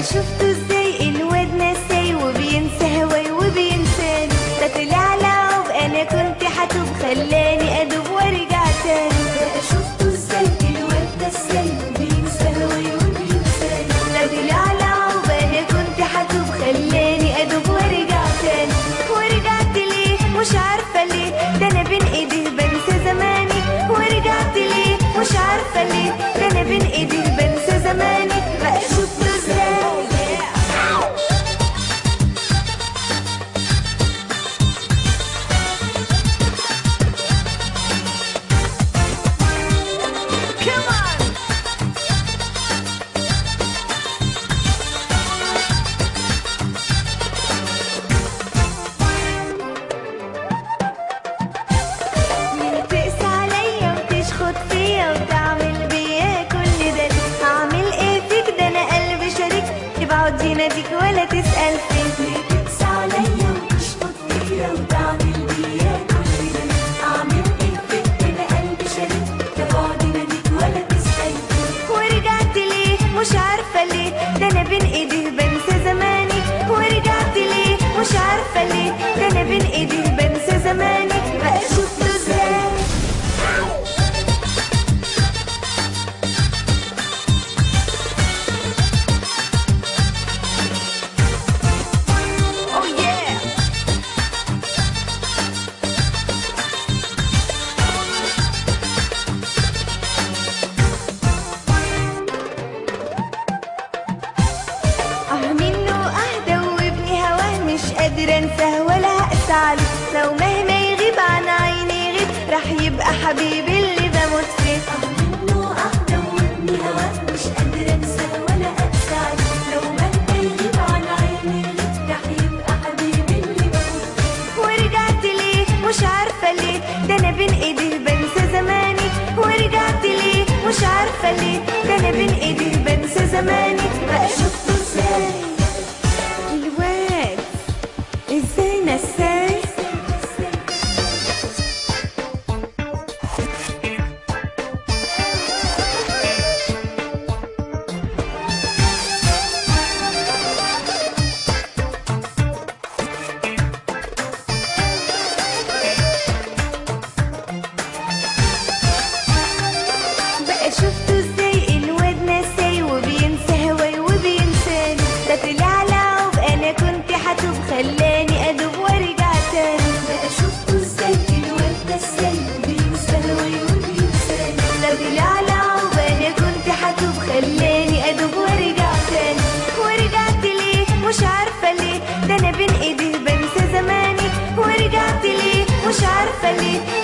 شفته ازاي الواد نساي وبينسى هواي وبينساني ده طلع لعب انا كنت هتوب خلاني ادوب وارجع تاني بقى شفته ازاي الواد ده ازاي بينسى هواي وبينساني ده طلع لعب انا كنت هتوب خلاني ادوب وارجع تاني ورجعت ليه مش عارفه ليه ده انا بين ايديه بنسى زماني ورجعت ليه مش عارفه ليه ده انا بين ايديه بنسى زماني بقى شفته ازاي Come on! ليه تقسى عليا وتشخط فيا وتعمل بيا كل ده هعمل ايه فيك ده انا قلبي شريك تبعد يناديك ولا تسأل فيك ليه تقسى عليا وتشخط فيا وتعمل بيا كل ده اعمل ايه فيك انا قلبي شريك تبعد يناديك ولا تسأل فيك ورجعت ليه مش عارفة ليه ده انا بين ايديه بنسى زماني ورجعت ليه مش عارفة ليه ده انا بين ايديه بنسى زماني بقى شفته ازاي Oh yeah! اه منه اهدى وابني هواه مش قادرة انساه ولا هقسى عليه لو مهما يغيب عن عيني يغيب راح يبقى حبيبي اللي بموت فيه منه اهدى وابني هواك مش قادرة انسى ولا اقسى عليه لو مهما يغيب عن عيني يغيب راح يبقى حبيبي اللي بموت فيه ورجعت ليه مش عارفة ليه ده انا بين ايديه بنسى زماني ورجعت ليه مش عارفة ليه ده انا بين ايديه بنسى زماني بقى شفته ازاي الواد ازاي نساي بقى شفته ازاي الواد نساي وبينسى هواي وبينساني ده طلع لعب انا كنت هتوب خلاني ادوب وارجع تاني بقى شفته ازاي الواد ده ازاي بينسى هواي وبينساني ده طلع لعب انا كنت هتوب خلاني ادوب وارجع تاني ورجعت ليه مش عارفه ليه ده انا بين ايديه بنسى زماني ورجعت ليه مش عارفه ليه